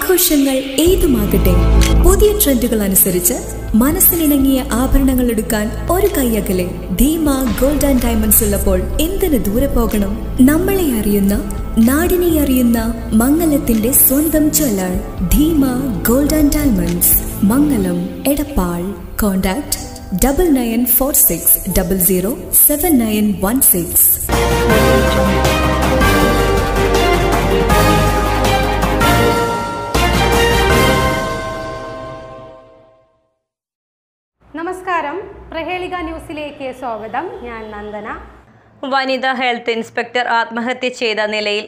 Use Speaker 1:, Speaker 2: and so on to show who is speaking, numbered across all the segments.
Speaker 1: ആഘോഷങ്ങൾ ഏതുമാകട്ടെ പുതിയ ട്രെൻഡുകൾ അനുസരിച്ച് മനസ്സിനിണങ്ങിയ ആഭരണങ്ങൾ എടുക്കാൻ ഒരു കൈയകലെ ധീമ ഗോൾഡ് ആൻഡ് ഡയമണ്ട്സ് ഉള്ളപ്പോൾ എന്തിനു ദൂരെ പോകണം നമ്മളെ അറിയുന്ന നാടിനെ അറിയുന്ന മംഗലത്തിന്റെ സ്വന്തം jeweller Dheema gold and diamonds Mangalam Edappal contact double nine four six double zero seven nine one six
Speaker 2: നമസ്കാരം പ്രഹേളിക ന്യൂസിലേക്ക് സ്വാഗതം ഞാൻ നന്ദന
Speaker 3: വനിതാ ഹെൽത്ത് ഇൻസ്പെക്ടർ ആത്മഹത്യ ചെയ്ത നിലയിൽ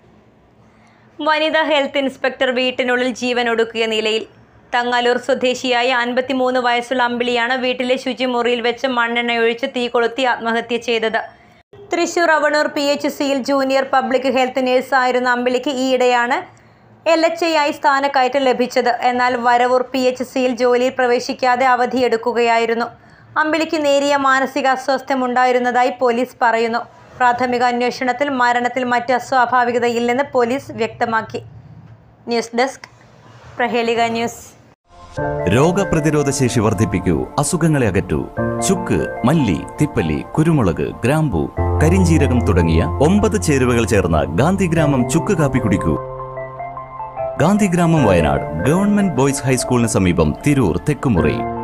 Speaker 3: വനിതാ ഹെൽത്ത് ഇൻസ്പെക്ടർ വീട്ടിനുള്ളിൽ ജീവൻ ഒടുക്കിയ നിലയിൽ തങ്ങാലൂർ സ്വദേശിയായ അൻപത്തിമൂന്ന് വയസ്സുള്ള അമ്പിളിയാണ് വീട്ടിലെ ശുചിമുറിയിൽ വെച്ച് മണ്ണെണ്ണ ഒഴിച്ച് തീ കൊളുത്തി ആത്മഹത്യ ചെയ്തത് തൃശൂർ അവണൂർ പി എച്ച് സിയിൽ ജൂനിയർ പബ്ലിക് ഹെൽത്ത് നേഴ്സായിരുന്ന അമ്പിളിക്ക് ഈയിടെയാണ് എൽ എച്ച് ഐ ആയി സ്ഥാനക്കയറ്റം ലഭിച്ചത് എന്നാൽ വരവൂർ പി എച്ച് സിയിൽ ജോലിയിൽ പ്രവേശിക്കാതെ അവധിയെടുക്കുകയായിരുന്നു അമ്പിളിക്ക് നേരിയ മാനസിക അസ്വസ്ഥമുണ്ടായിരുന്നതായി പോലീസ് പറയുന്നു പ്രാഥമിക അന്വേഷണത്തിൽ മരണത്തിൽ മറ്റ് അസ്വാഭാവികതയില്ലെന്ന് പോലീസ് വ്യക്തമാക്കി ന്യൂസ് ഡെസ്ക് പ്രഹേളിക ന്യൂസ്
Speaker 4: രോഗപ്രതിരോധ ശേഷി വർദ്ധിപ്പിക്കൂ അസുഖങ്ങളെ അകറ്റൂ ചുക്ക് മല്ലി തിപ്പല്ലി കുരുമുളക് ഗ്രാമ്പു കരിഞ്ചീരകം തുടങ്ങിയ ഒമ്പത് ചേരുവകൾ ചേർന്ന ഗാന്ധിഗ്രാമം ചുക്ക് കാപ്പി കുടിക്കൂ ഗാന്ധിഗ്രാമം വയനാട് ഗവൺമെന്റ് ബോയ്സ് ഹൈസ്കൂളിന് സമീപം തിരൂർ തെക്കുമുറി